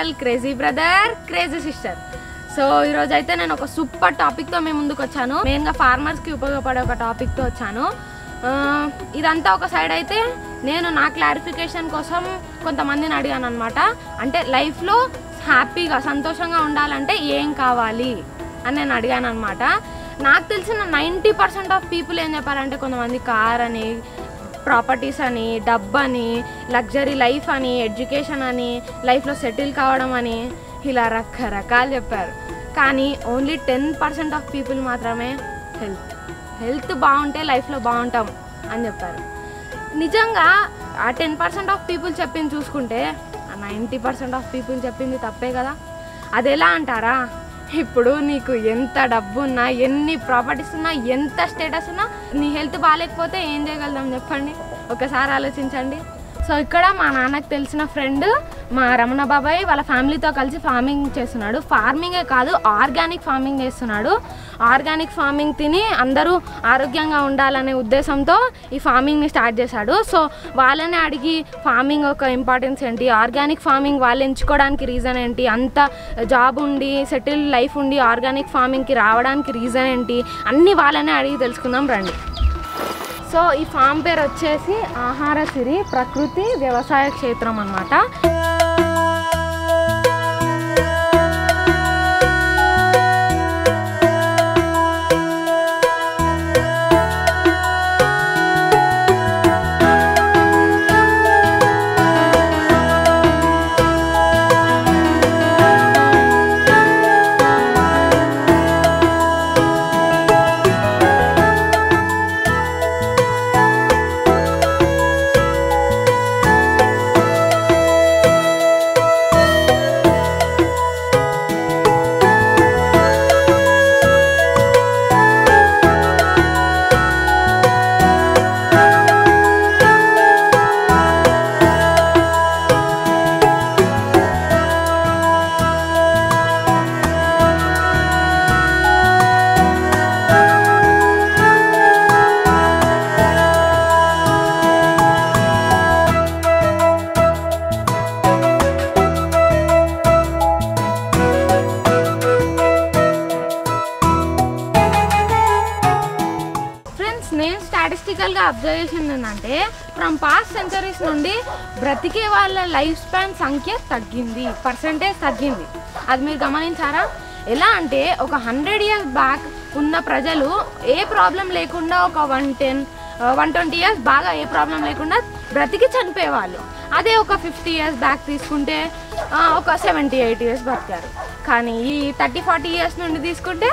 Channel crazy brother crazy sister so ఈరోజు అయితే నేను ఒక సూపర్ టాపిక్తో మేము ముందుకు వచ్చాను మెయిన్గా ఫార్మర్స్కి ఉపయోగపడే ఒక టాపిక్తో వచ్చాను ఆ, ఇదంతా ఒక సైడ్ అయితే నేను నా క్లారిఫికేషన్ కోసం కొంతమందిని అడిగాను అనమాట అంటే లైఫ్లో హ్యాపీగా సంతోషంగా ఉండాలంటే ఏం కావాలి అని నేను అడిగాను అనమాట నాకు తెలిసిన నైంటీ పర్సెంట్ ఆఫ్ పీపుల్ ఏం చెప్పారంటే కొంతమంది కార్ అని ప్రాపర్టీస్ అని డబ్బు అని లగ్జరీ లైఫ్ అని ఎడ్యుకేషన్ అని లైఫ్లో సెటిల్ కావడం అని ఇలా రకరకాలు చెప్పారు కానీ only ten percent of people మాత్రమే హెల్త్ హెల్త్ బాగుంటే లైఫ్లో బాగుంటాం అని చెప్పారు నిజంగా ఆ టెన్ పర్సెంట్ ఆఫ్ పీపుల్ చెప్పింది చూసుకుంటే ఆ నైంటీ పర్సెంట్ ఆఫ్ పీపుల్ చెప్పింది తప్పే కదా అది ఎలా అంటారా ఇప్పుడు నీకు ఎంత డబ్బు ఉన్నా ఎన్ని ప్రాపర్టీస్ ఉన్నా ఎంత స్టేటస్ ఉన్నా నీ హెల్త్ బాగాలేకపోతే ఏం చేయగలుగుతాం చెప్పండి ఒకసారి ఆలోచించండి సో ఇక్కడ మా నాన్నకు తెలిసిన ఫ్రెండ్ మా రమణ బాబాయ్ వాళ్ళ ఫ్యామిలీతో కలిసి ఫార్మింగ్ చేస్తున్నాడు ఫార్మింగే కాదు ఆర్గానిక్ ఫార్మింగ్ చేస్తున్నాడు ఆర్గానిక్ ఫార్మింగ్ తిని అందరూ ఆరోగ్యంగా ఉండాలనే ఉద్దేశంతో ఈ ఫార్మింగ్ని స్టార్ట్ చేశాడు సో వాళ్ళని అడిగి ఫార్మింగ్ ఒక ఇంపార్టెన్స్ ఏంటి ఆర్గానిక్ ఫార్మింగ్ వాళ్ళు ఎంచుకోవడానికి రీజన్ ఏంటి అంత జాబ్ ఉండి సెటిల్ లైఫ్ ఉండి ఆర్గానిక్ ఫార్మింగ్కి రావడానికి రీజన్ ఏంటి అన్నీ వాళ్ళనే అడిగి తెలుసుకుందాం రండి సో ఈ ఫామ్ పేరు వచ్చేసి ఆహార సిరి ప్రకృతి వ్యవసాయ క్షేత్రం అన్నమాట ఫ్రెండ్స్ నేను స్టాటిస్టికల్గా అబ్జర్వ్ చేసింది ఏంటంటే ఫ్రమ్ పాస్ట్ సెంచరీస్ నుండి బ్రతికే వాళ్ళ లైఫ్ స్పాన్ సంఖ్య తగ్గింది పర్సంటేజ్ తగ్గింది అది మీరు గమనించారా ఎలా అంటే ఒక హండ్రెడ్ ఇయర్స్ బ్యాక్ ఉన్న ప్రజలు ఏ ప్రాబ్లం లేకుండా ఒక one ten one twenty years బాగా ఏ ప్రాబ్లం లేకుండా బ్రతికి చనిపోయేవాళ్ళు అదే ఒక ఫిఫ్టీ ఇయర్స్ బ్యాక్ తీసుకుంటే ఆ, ఒక సెవెంటీ ఎయిట్ ఇయర్స్ బతికారు కానీ ఈ థర్టీ ఫార్టీ ఇయర్స్ నుండి తీసుకుంటే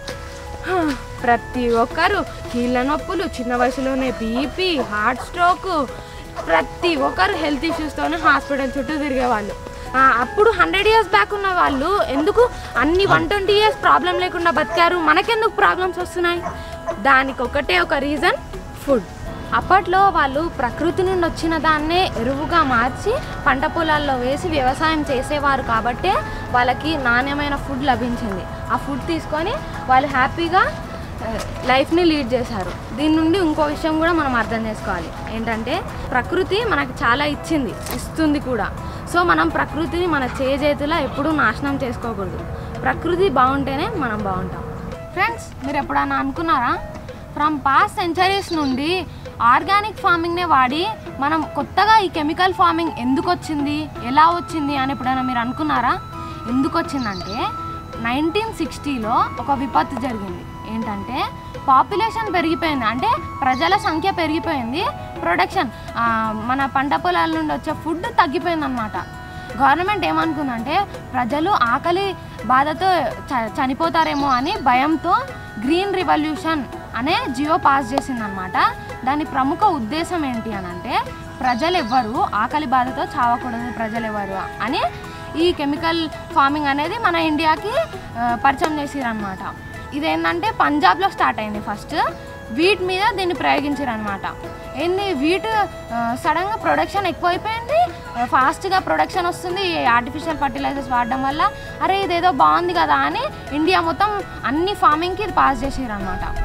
హ, ప్రతి ఒక్కరు కీళ్ళ నొప్పులు చిన్న వయసులోనే బీపీ హార్ట్ స్ట్రోక్ ప్రతి ఒక్కరు హెల్త్ ఇష్యూస్తోనే హాస్పిటల్ చుట్టూ తిరిగేవాళ్ళు ఆ, అప్పుడు హండ్రెడ్ ఇయర్స్ బ్యాక్ ఉన్న వాళ్ళు ఎందుకు అన్ని వన్ ట్వంటీ ఇయర్స్ ప్రాబ్లం లేకుండా బతికారు మనకెందుకు ప్రాబ్లమ్స్ వస్తున్నాయి దానికి ఒకటే ఒక రీజన్ ఫుడ్ అప్పట్లో వాళ్ళు ప్రకృతి నుండి వచ్చిన దాన్నే ఎరువుగా మార్చి పంట పొలాల్లో వేసి వ్యవసాయం చేసేవారు కాబట్టే వాళ్ళకి నాణ్యమైన ఫుడ్ లభించింది ఆ ఫుడ్ తీసుకొని వాళ్ళు హ్యాపీగా ఆ, లైఫ్ని లీడ్ చేశారు దీని నుండి ఇంకో విషయం కూడా మనం అర్థం చేసుకోవాలి ఏంటంటే ప్రకృతి మనకు చాలా ఇచ్చింది ఇస్తుంది కూడా సో మనం ప్రకృతిని మన చేజేతులా ఎప్పుడూ నాశనం చేసుకోకూడదు ప్రకృతి బాగుంటేనే మనం బాగుంటాం ఫ్రెండ్స్ మీరు ఎప్పుడన్నా అనుకున్నారా ఫ్రమ్ పాస్ట్ సెంచరీస్ నుండి ఆర్గానిక్ ఫార్మింగ్నే వాడి మనం కొత్తగా ఈ కెమికల్ ఫార్మింగ్ ఎందుకు వచ్చింది ఎలా వచ్చింది అని ఎప్పుడైనా మీరు అనుకున్నారా ఎందుకు వచ్చిందంటే నైన్టీన్ సిక్స్టీలో ఒక విపత్తు జరిగింది ఏంటంటే పాపులేషన్ పెరిగిపోయింది అంటే ప్రజల సంఖ్య పెరిగిపోయింది ప్రొడక్షన్ మన పంట పొలాల నుండి వచ్చే ఫుడ్ తగ్గిపోయింది అనమాట గవర్నమెంట్ ఏమనుకుందంటే ప్రజలు ఆకలి బాధతో చ చనిపోతారేమో అని భయంతో గ్రీన్ రివల్యూషన్ అనే జియో పాస్ చేసిందనమాట దాని ప్రముఖ ఉద్దేశం ఏంటి అని అంటే ప్రజలు ఎవ్వరు ఆకలి బాధతో చావకూడదు ప్రజలు ఎవరు అని ఈ కెమికల్ ఫార్మింగ్ అనేది మన ఇండియాకి ఆ, పరిచయం చేసిరనమాట ఇదేంటంటే పంజాబ్లో స్టార్ట్ అయింది ఫస్ట్ వీట్ మీద దీన్ని ప్రయోగించారనమాట ఏంది వీట్ సడన్గా ప్రొడక్షన్ ఎక్కువైపోయింది ఫాస్ట్గా ప్రొడక్షన్ వస్తుంది ఈ ఆర్టిఫిషియల్ ఫర్టిలైజర్స్ వాడడం వల్ల అరే ఇదేదో బాగుంది కదా అని ఇండియా మొత్తం అన్ని ఫార్మింగ్కి ఇది పాస్ చేసారనమాట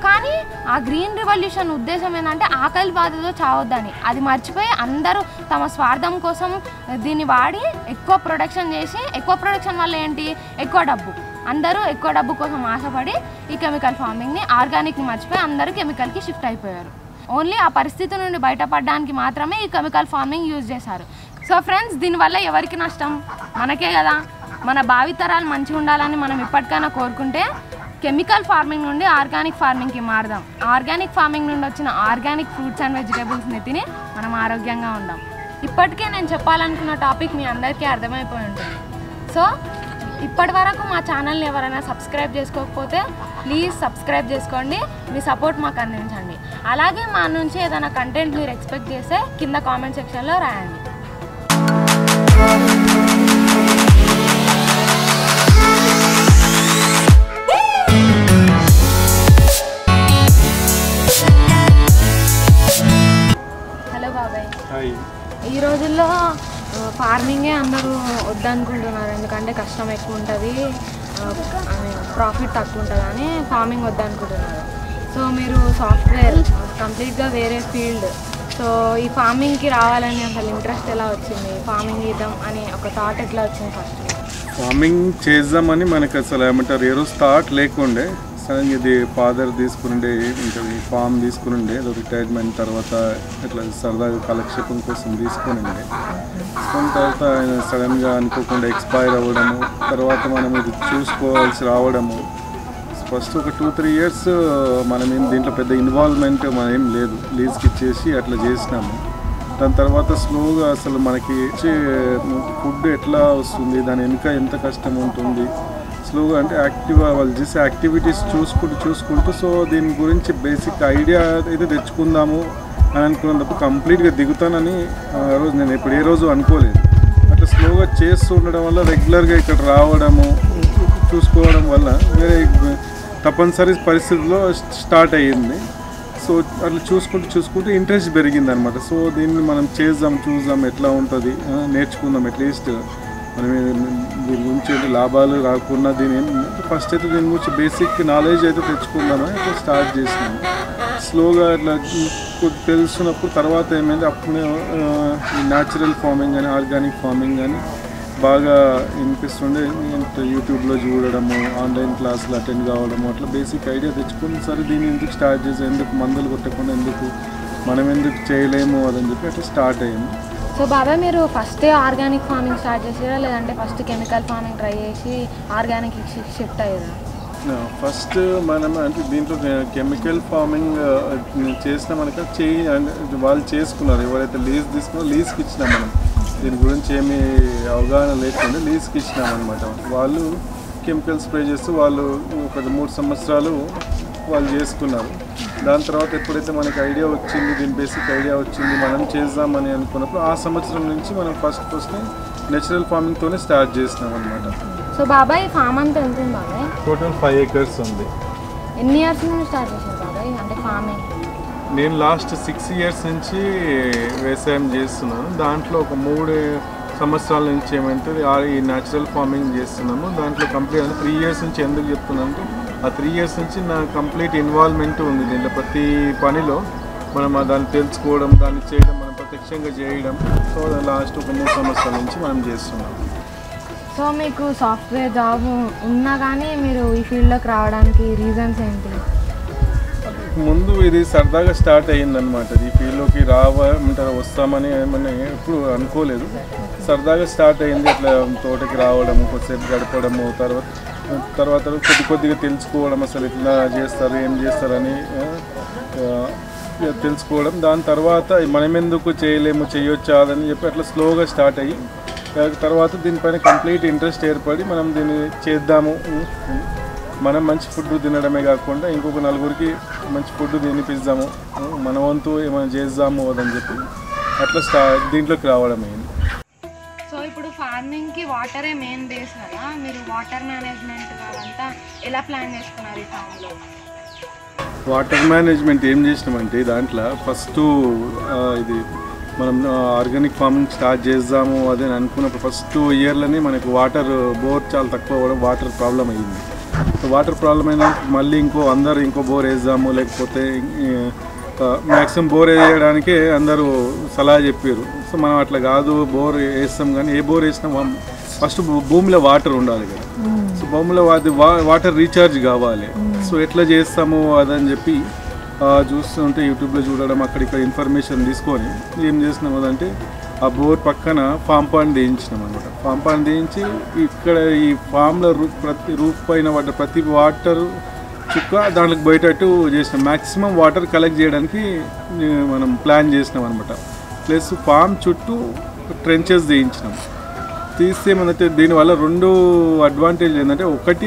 కానీ ఆ గ్రీన్ రివల్యూషన్ ఉద్దేశం ఏంటంటే ఆకలి బాధతో చావద్దని అది మర్చిపోయి అందరూ తమ స్వార్థం కోసం దీన్ని వాడి ఎక్కువ ప్రొడక్షన్ చేసి ఎక్కువ ప్రొడక్షన్ వల్ల ఏంటి ఎక్కువ డబ్బు అందరూ ఎక్కువ డబ్బు కోసం ఆశపడి ఈ కెమికల్ ఫార్మింగ్ని ఆర్గానిక్ని మర్చిపోయి అందరూ కెమికల్కి షిఫ్ట్ అయిపోయారు ఓన్లీ ఆ పరిస్థితి నుండి బయటపడడానికి మాత్రమే ఈ కెమికల్ ఫార్మింగ్ యూజ్ చేశారు సో ఫ్రెండ్స్ దీనివల్ల ఎవరికి నష్టం మనకే కదా మన భావితరాలు మంచిగా ఉండాలని మనం ఇప్పటికైనా కోరుకుంటే కెమికల్ ఫార్మింగ్ నుండి ఆర్గానిక్ ఫార్మింగ్కి మారదాం ఆర్గానిక్ ఫార్మింగ్ నుండి వచ్చిన ఆర్గానిక్ ఫ్రూట్స్ అండ్ వెజిటేబుల్స్ని తిని మనం ఆరోగ్యంగా ఉందాం ఇప్పటికే నేను చెప్పాలనుకున్న టాపిక్ మీ అందరికీ అర్థమైపోయి ఉంటుంది సో ఇప్పటి వరకు మా ఛానల్ని ఎవరైనా సబ్స్క్రైబ్ చేసుకోకపోతే ప్లీజ్ సబ్స్క్రైబ్ చేసుకోండి మీ సపోర్ట్ మాకు అందించండి అలాగే మా నుంచి ఏదైనా కంటెంట్ మీరు ఎక్స్పెక్ట్ చేస్తే కింద కామెంట్ సెక్షన్లో రాయండి హలో బాబాయ్ హాయ్ ఈ రోజుల్లో ఆ, ఫార్మింగే అందరూ వద్దనుకుంటున్నారు ఎందుకంటే కష్టం ఎక్కువ ఉంటుంది ప్రాఫిట్ తక్కువ ఉంటుంది అని ఫార్మింగ్ వద్దనుకుంటున్నారు సో మీరు సాఫ్ట్వేర్ కంప్లీట్గా వేరే ఫీల్డ్ సో ఈ ఫార్మింగ్కి రావాలని అసలు ఇంట్రెస్ట్ ఎలా వచ్చింది ఫార్మింగ్ చేద్దాం అని ఒక థాట్ ఎట్లా వచ్చింది ఫస్ట్ ఫార్మింగ్ చేద్దామని మనకు అసలు ఏమంటారు ఏ రోజు థాట్ లేకుండే సడన్గా ఇది ఫాదర్ తీసుకునుండే ఇంకా ఈ ఫామ్ తీసుకునుండే ఏదో రిటైర్మెంట్ తర్వాత ఇట్లా సరదాగా కాలక్షేపం కోసం తీసుకునిండే తీసుకున్న తర్వాత ఆయన సడన్గా అనుకోకుండా ఎక్స్పైర్ అవ్వడము తర్వాత మనం ఇది చూసుకోవాల్సి రావడము ఫస్ట్ ఒక టూ త్రీ ఇయర్స్ మనం ఏం దీంట్లో పెద్ద ఇన్వాల్వ్మెంట్ మనం ఏం లేదు లీజ్కి ఇచ్చేసి అట్లా చేసినాము దాని తర్వాత స్లోగా అసలు మనకి వచ్చే ఫుడ్ ఎట్లా వస్తుంది దాని వెనుక ఎంత కష్టం ఉంటుంది స్లోగా అంటే యాక్టివ్ వాళ్ళు చేసే యాక్టివిటీస్ చూసుకుంటూ చూసుకుంటూ సో దీని గురించి బేసిక్ ఐడియా అయితే తెచ్చుకుందాము అని అనుకున్నప్పుడు కంప్లీట్గా దిగుతానని ఆ రోజు నేను ఇప్పుడు ఏ రోజు అనుకోలేదు అట్లా స్లోగా చేస్తూ ఉండడం వల్ల రెగ్యులర్గా ఇక్కడ రావడము చూసుకోవడం వల్ల వేరే తప్పనిసరి పరిస్థితుల్లో స్టార్ట్ అయ్యింది సో అట్లా చూసుకుంటూ చూసుకుంటూ ఇంట్రెస్ట్ పెరిగింది అనమాట సో దీన్ని మనం చేద్దాం చూద్దాం ఎట్లా ఉంటుంది ఆ, నేర్చుకుందాం అట్లీస్ట్ మనం ఏ- దీని గురించి ఏంటి లాభాలు రాకుండా దీని ఫస్ట్ అయితే దీని గురించి బేసిక్ నాలెడ్జ్ అయితే తెచ్చుకుందామని అయితే స్టార్ట్ చేసినాము స్లోగా అట్లా కొద్ది తెలుసుకున్నప్పుడు తర్వాత ఏమైంది అప్పుడు ఈ న్యాచురల్ ఫార్మింగ్ కానీ ఆర్గానిక్ ఫార్మింగ్ కానీ బాగా వినిపిస్తుండే ఇంత యూట్యూబ్లో చూడడము ఆన్లైన్ క్లాసులు అటెండ్ కావడము అట్లా బేసిక్ ఐడియా తెచ్చుకుని సరే దీన్ని ఎందుకు స్టార్ట్ చేసి ఎందుకు మందులు కొట్టకుండా ఎందుకు మనం ఎందుకు చేయలేము అదని చెప్పి అట్లా స్టార్ట్ అయింది సో బాబాయ్ మీరు ఫస్ట్ ఆర్గానిక్ ఫార్మింగ్ స్టార్ట్ చేసారా లేదంటే ఫస్ట్ కెమికల్ ఫార్మింగ్ ట్రై చేసి ఆర్గానిక్ షిఫ్ట్ అయ్యారా ఫస్ట్ మనం అంటే దీంట్లో కెమికల్ ఫార్మింగ్ చేసిన మనకి చేయి అంటే వాళ్ళు చేసుకున్నారు ఎవరైతే లీజ్ తీసుకున్నారో లీజ్కి ఇచ్చినాం మనం దీని గురించి ఏమీ అవగాహన లేకుండా లీజ్కి ఇచ్చినాం అనమాట వాళ్ళు కెమికల్ స్ప్రే చేస్తూ వాళ్ళు ఒక మూడు సంవత్సరాలు వాళ్ళు చేసుకున్నారు దాని తర్వాత ఎప్పుడైతే మనకి ఐడియా వచ్చింది దీని బేసిక్ ఐడియా వచ్చింది మనం చేద్దామని అనుకున్నప్పుడు ఆ సంవత్సరం నుంచి మనం ఫస్ట్ ఫస్ట్ నేచురల్ ఫార్మింగ్తోనే స్టార్ట్ చేసినాం అనమాట సో బాబాయ్ ఫామ్ అంతా ఎంత ఉంది బాబాయ్ టోటల్ ఫైవ్ ఏకర్స్ ఉంది ఎన్ని ఇయర్స్ నుండి స్టార్ట్ చేశారు బాబాయ్ అంటే ఫార్మింగ్ నేను లాస్ట్ సిక్స్ ఇయర్స్ నుంచి వ్యవసాయం చేస్తున్నాను దాంట్లో ఒక మూడు సంవత్సరాల నుంచి ఏమంటే ఆ- ఈ న్యాచురల్ ఫార్మింగ్ చేస్తున్నాము దాంట్లో కంప్లీట్ అంటే త్రీ ఇయర్స్ నుంచి ఎందుకు చెప్తున్నాను అంటే ఆ త్రీ ఇయర్స్ నుంచి నా కంప్లీట్ ఇన్వాల్వ్మెంట్ ఉంది దీంట్లో ప్రతి పనిలో మనం ఆ దాన్ని తెలుసుకోవడం దాన్ని చేయడం మనం ప్రత్యక్షంగా చేయడం సో లాస్ట్ ఒక మూడు సంవత్సరాల నుంచి మనం చేస్తున్నాం సో మీకు సాఫ్ట్వేర్ జాబ్ ఉన్నా కానీ మీరు ఈ ఫీల్డ్లోకి రావడానికి రీజన్స్ ఏంటి ముందు ఇది సరదాగా స్టార్ట్ అయ్యిందనమాట ఈ ఫీల్డ్లోకి రావమంటారు వస్తామని ఏమని ఎప్పుడు అనుకోలేదు సరదాగా స్టార్ట్ అయింది ఇట్లా తోటకి రావడము కొద్దిసేపు గడపడము తర్వాత తర్వాత కొద్ది కొద్దిగా తెలుసుకోవడం అసలు ఇట్లా చేస్తారు ఏం చేస్తారని ఆ, ఆ, తెలుసుకోవడం దాని తర్వాత మనం ఎందుకు చేయలేము చేయొచ్చా అని చెప్పి అట్లా స్లోగా స్టార్ట్ అయ్యి ఆ తర్వాత దీనిపైన కంప్లీట్ ఇంట్రెస్ట్ ఏర్పడి మనం దీన్ని చేద్దాము మనం మంచి ఫుడ్ తినడమే కాకుండా ఇంకొక నలుగురికి మంచి ఫుడ్ తినిపిద్దాము మన వంతు ఏమైనా చేద్దాము అదని చెప్పి అట్లా స్టా దీంట్లోకి రావడం అయింది సో ఇప్పుడు ఫార్మింగ్కి వాటరే మెయిన్ బేస్ కదా మీరు వాటర్ మేనేజ్మెంట్ అదంతా ఎలా ప్లాన్ చేసుకున్నారు ఈ ఫామ్లో వాటర్ మేనేజ్మెంట్ ఏం చేసినామంటే దాంట్లో ఫస్ట్ ఇది మనం ఆర్గానిక్ ఫార్మింగ్ స్టార్ట్ చేద్దాము అదే అని అనుకున్నప్పుడు ఫస్ట్ ఇయర్లోనే మనకు వాటర్ బోర్ చాలా తక్కువ అవ్వడం వాటర్ ప్రాబ్లం అయ్యింది సో వాటర్ ప్రాబ్లం అయినా మళ్ళీ ఇంకో అందరు ఇంకో బోర్ వేద్దాము లేకపోతే మ్యాక్సిమం బోర్ వేయడానికే అందరూ సలహా చెప్పారు సో మనం అట్లా కాదు బోర్ వేస్తాం కానీ ఏ బోర్ వేసినా ఫస్ట్ భూమిలో వాటర్ ఉండాలి కదా సో భూమిలో అది వా- వాటర్ రీఛార్జ్ కావాలి సో ఎట్లా చేస్తాము అదని చెప్పి ఆ, చూస్తుంటే యూట్యూబ్లో చూడడం అక్కడ ఇక్కడ ఇన్ఫర్మేషన్ తీసుకొని ఏం చేసినాం అదంటే ఆ బోర్ పక్కన ఫామ్ పాండ్ తీయించినాం అనమాట ఫామ్ పాండ్ తీయించి ఇక్కడ ఈ ఫామ్లో రూ ప్రతి రూఫ్ పైన పడ్డ ప్రతి వాటర్ చుక్క దాంట్లోకి పోయేటట్టు చేసినాం మ్యాక్సిమం వాటర్ కలెక్ట్ చేయడానికి ఆ, మనం ప్లాన్ చేసినాం అనమాట ప్లస్ ఫామ్ చుట్టూ ట్రెంచెస్ తీయించినాం తీస్తే ఏమంటే దీనివల్ల రెండు అడ్వాంటేజ్ ఏంటంటే ఒకటి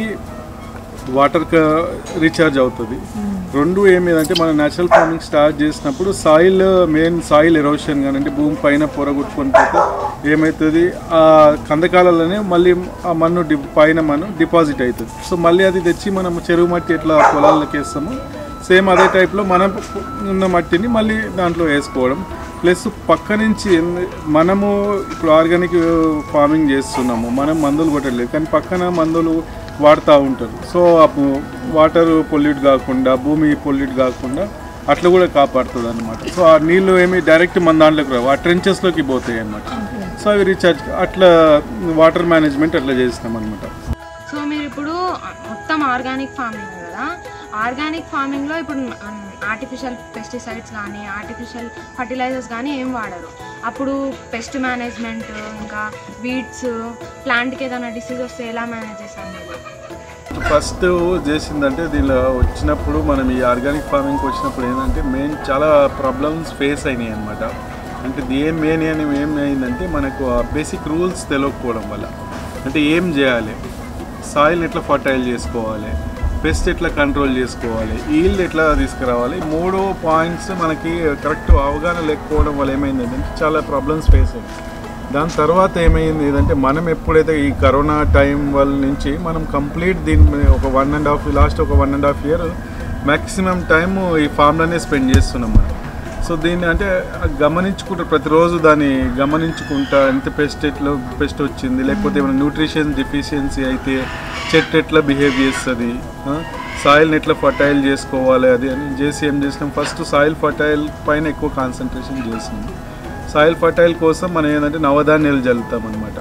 వాటర్ రీఛార్జ్ అవుతుంది రెండు ఏమిదంటే మనం న్యాచురల్ ఫార్మింగ్ స్టార్ట్ చేసినప్పుడు సాయిల్ మెయిన్ సాయిల్ ఎరోషన్ కానీ అంటే భూమి పైన పొరగొట్టుకొని పోతే ఏమవుతుంది ఆ కందకాలలోనే మళ్ళీ ఆ మన్ను డి పైన మన్ను డిపాజిట్ అవుతుంది సో మళ్ళీ అది తెచ్చి మనం చెరువు మట్టి ఎట్లా పొలాల్లోకి వేస్తామో సేమ్ అదే టైప్లో మనం ఉన్న మట్టిని మళ్ళీ దాంట్లో వేసుకోవడం ప్లస్ పక్క నుంచి ఎన్ని- మనము ఇప్పుడు ఆర్గానిక్ ఫార్మింగ్ చేస్తున్నాము మనం మందులు కొట్టలేదు కానీ పక్కన మందులు వాడుతూ ఉంటారు సో వాటర్ పొల్యూట్ కాకుండా భూమి పొల్యూట్ కాకుండా అట్లా కూడా కాపాడుతుంది అనమాట సో ఆ నీళ్ళు ఏమి డైరెక్ట్ మన దాంట్లోకి రావు ఆ ట్రెంచెస్లోకి పోతాయి అనమాట సో అవి రీఛార్జ్ అట్లా వాటర్ మేనేజ్మెంట్ అట్లా చేసినాం అనమాట సో మీరు ఇప్పుడు మొత్తం ఆర్గానిక్ ఫార్మింగ్ కదా ఆర్గానిక్ ఫార్మింగ్లో ఇప్పుడు ఆర్టిఫిషియల్ పెస్టిసైడ్స్ కానీ ఆర్టిఫిషియల్ ఫర్టిలైజర్స్ కానీ ఏం వాడరు అప్పుడు పెస్ట్ మేనేజ్మెంట్ ఇంకా వీడ్స్ ప్లాంట్కి ఏదైనా డిసీజ్ వస్తే ఎలా మేనేజ్ చేస్తారు మీరు ఫస్ట్ చేసిందంటే దీనిలో వచ్చినప్పుడు మనం ఈ ఆర్గానిక్ ఫార్మింగ్కి వచ్చినప్పుడు ఏంటంటే మెయిన్ చాలా ప్రాబ్లమ్స్ ఫేస్ అయినాయి అనమాట అంటే ఇది ఏం మెయిన్ అని ఏం అయిందంటే మనకు బేసిక్ రూల్స్ తెలియకపోవడం వల్ల అంటే ఏం చేయాలి సాయిల్ ఎట్లా ఫర్టైల్ చేసుకోవాలి పెస్ట్ ఎట్లా కంట్రోల్ చేసుకోవాలి ఈల్డ్ ఎట్లా తీసుకురావాలి ఈ మూడు పాయింట్స్ మనకి కరెక్ట్ అవగాహన లేకపోవడం వల్ల ఏమైందంటే చాలా ప్రాబ్లమ్స్ ఫేస్ అయ్యాయి దాని తర్వాత ఏమైంది ఏదంటే మనం ఎప్పుడైతే ఈ కరోనా టైం వల్ల నుంచి మనం కంప్లీట్ దీని మీద ఒక వన్ అండ్ హాఫ్ లాస్ట్ ఒక one and half year maximum time ఈ ఫామ్లోనే స్పెండ్ చేస్తున్నాం మనం సో దీన్ని అంటే గమనించుకుంటూ ప్రతిరోజు దాన్ని గమనించుకుంటా ఎంత పెస్ట్ ఎట్లా పెస్ట్ వచ్చింది లేకపోతే ఏమైనా న్యూట్రిషన్ డిఫిషియన్సీ అయితే చెట్టు ఎట్లా బిహేవ్ చేస్తుంది సాయిల్ని ఎట్లా ఫర్టైల్ చేసుకోవాలి అది అని చేసి ఏం చేసినాం ఫస్ట్ సాయిల్ ఫర్టైల్ పైన ఎక్కువ కాన్సన్ట్రేషన్ చేసినాం సాయిల్ ఫర్టైల్ కోసం మనం ఏంటంటే నవధాన్యాలు జల్లుతాం అనమాట